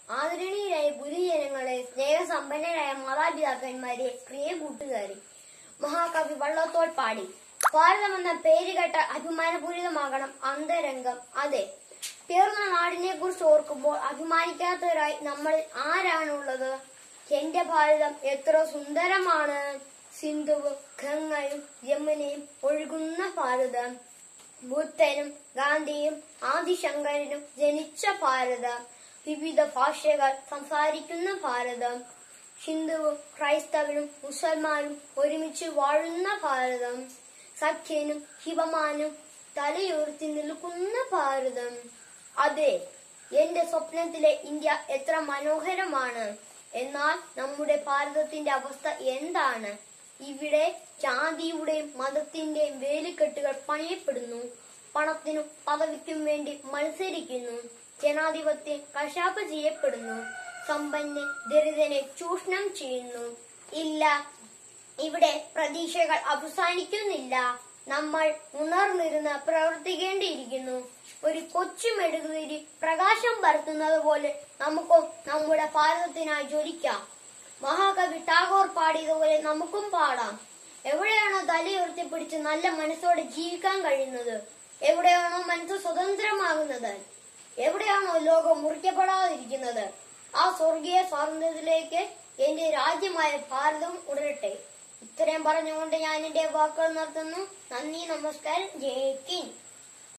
ആദരണീയരായ ഗുരുജനങ്ങളെ സ്നേഹസമ്പന്നരായ മാതാപിതാക്കന്മാരെ പ്രിയ കൂട്ടുകാരെ മഹാകവി വള്ളത്തോൾ പാടി ഭാരതം എന്ന പേര് കേട്ട അഭിമാനപൂരിതമാകണം അന്തരംഗം അതെ തീർന്ന നാടിനെ കുറിച്ച് ഓർക്കുമ്പോൾ അഭിമാനിക്കാത്തവരായി നമ്മൾ ആരാണുള്ളത് എന്റെ ഭാരതം എത്ര സുന്ദരമാണ് സിന്ധുവും ഗംഗയും യമുനയും ഒഴുകുന്ന ഭാരതം ബുദ്ധനും ഗാന്ധിയും ആദിശങ്കരനും ജനിച്ച ഭാരതം വിവിധ ഭാഷകൾ സംസാരിക്കുന്ന ഭാരതം ഹിന്ദുവും ക്രൈസ്തവനും മുസൽമാനും ഒരുമിച്ച് വാഴുന്ന ഭാരതം സഖ്യനും ഹിമമാനും തലയുയർത്തി നിൽക്കുന്ന ഭാരതം അതെ എന്റെ സ്വപ്നത്തിലെ ഇന്ത്യ എത്ര മനോഹരമാണ് എന്നാൽ നമ്മുടെ ഭാരതത്തിന്റെ അവസ്ഥ എന്താണ് ഇവിടെ ജാതിയുടെയും മതത്തിന്റെയും വേലിക്കെട്ടുകൾ പണിയപ്പെടുന്നു പണത്തിനും പദവിക്കും വേണ്ടി മത്സരിക്കുന്നു ജനാധിപത്യം കശാപ്പ് ചെയ്യപ്പെടുന്നു സമ്പന്നെ ദരിദ്രനെ ചൂഷണം ചെയ്യുന്നു ഇല്ല ഇവിടെ പ്രതീക്ഷകൾ അവസാനിക്കുന്നില്ല നമ്മൾ ഉണർന്നിരുന്ന് പ്രവർത്തിക്കേണ്ടിയിരിക്കുന്നു ഒരു കൊച്ചു മെഴുകുതിരി പ്രകാശം പരത്തുന്നത് പോലെ നമുക്കും നമ്മുടെ ഭാരതത്തിനായി ജ്വലിക്കാം മഹാകവി ടാഗോർ പാടിയതുപോലെ നമുക്കും പാടാം എവിടെയാണോ തലയുയർത്തിപ്പിടിച്ച് നല്ല മനസ്സോടെ ജീവിക്കാൻ കഴിയുന്നത് എവിടെയാണോ മനസ്സ് സ്വതന്ത്രമാകുന്നത് എവിടെയാണോ ലോകം മുറിക്കപ്പെടാതിരിക്കുന്നത് ആ സ്വർഗീയ സ്വാതന്ത്ര്യത്തിലേക്ക് എന്റെ രാജ്യമായ ഭാരതം ഉടരട്ടെ ഇത്രയും പറഞ്ഞുകൊണ്ട് ഞാൻ എന്റെ വാക്കുകൾ നിർത്തുന്നു നന്ദി നമസ്കാരം ജയ് ഹിന്ദ്